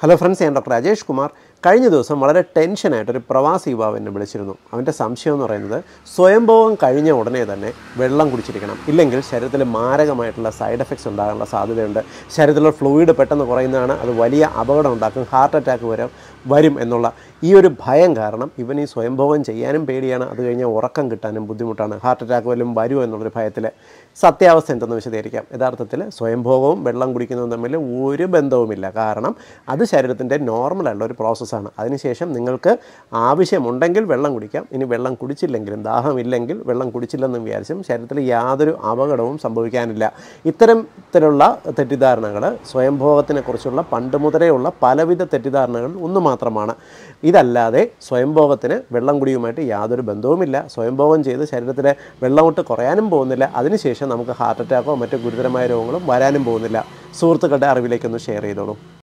hello friends ഞാൻ doctor Rajesh Kumar കഴിഞ്ഞ ദിവസം വളരെ ടെൻഷനായിട്ട് ഒരു പ്രവാസി യുവാവ് എന്നെ വിളിച്ചിരുന്നു അവൻ്റെ സംശയം എന്ന് പറയുന്നത് സ്വയംഭോഗം കഴിഞ്ഞ ഉടനെ തന്നെ വെള്ളം കുടിച്ചിരിക്കണം ഇല്ലെങ്കിൽ ശരീരത്തിൽ മാരകമായിട്ടുള്ള സൈഡ് എഫക്ട്സ് ഉണ്ടാകാനുള്ള സാധ്യതയുണ്ട് ശരീരത്തിലുള്ള ഫ്ലൂയിഡ് പെട്ടെന്ന് കുറയുന്നതാണ് അത് വലിയ അപകടം ഉണ്ടാക്കും ഹാർട്ട് അറ്റാക്ക് വരെ വരും എന്നുള്ള ഈ ഒരു ഭയം കാരണം ഇവൻ ഈ സ്വയംഭോഗം ചെയ്യാനും പേടിയാണ് അത് കഴിഞ്ഞാൽ ഉറക്കം കിട്ടാനും ബുദ്ധിമുട്ടാണ് ഹാർട്ട് അറ്റാക്ക് വല്ലതും വരുമോ എന്നുള്ളൊരു ഭയത്തിൽ സത്യാവസ്ഥ എന്തെന്ന് വിശദീകരിക്കാം യഥാർത്ഥത്തിൽ സ്വയംഭോഗവും വെള്ളം കുടിക്കുന്നതും തമ്മിൽ ഒരു ബന്ധവുമില്ല കാരണം അത് ശരീരത്തിൻ്റെ നോർമലായിട്ടുള്ള ഒരു പ്രോസസ്സാണ് അതിനുശേഷം നിങ്ങൾക്ക് ആവശ്യമുണ്ടെങ്കിൽ വെള്ളം കുടിക്കാം ഇനി വെള്ളം കുടിച്ചില്ലെങ്കിലും ദാഹമില്ലെങ്കിൽ വെള്ളം കുടിച്ചില്ലെന്നും വിചാരിച്ചും ശരീരത്തിൽ യാതൊരു അപകടവും സംഭവിക്കാനില്ല ഇത്തരത്തിലുള്ള തെറ്റിദ്ധാരണകൾ സ്വയംഭോഗത്തിനെക്കുറിച്ചുള്ള പണ്ട് മുതലേയുള്ള പലവിധ തെറ്റിദ്ധാരണകൾ ഒന്ന് മാത്രമാണ് ഇതല്ലാതെ സ്വയംഭോഗത്തിന് വെള്ളം കുടിയുമായിട്ട് യാതൊരു ബന്ധവുമില്ല സ്വയംഭോഗം ചെയ്ത് ശരീരത്തിലെ വെള്ളമൊട്ട് കുറയാനും പോകുന്നില്ല അതിനുശേഷം നമുക്ക് ഹാർട്ട് അറ്റാക്കോ മറ്റു ഗുരുതരമായ രോഗങ്ങളും വരാനും പോകുന്നില്ല സുഹൃത്തുക്കളുടെ അറിവിലേക്കൊന്ന് ഷെയർ ചെയ്തോളൂ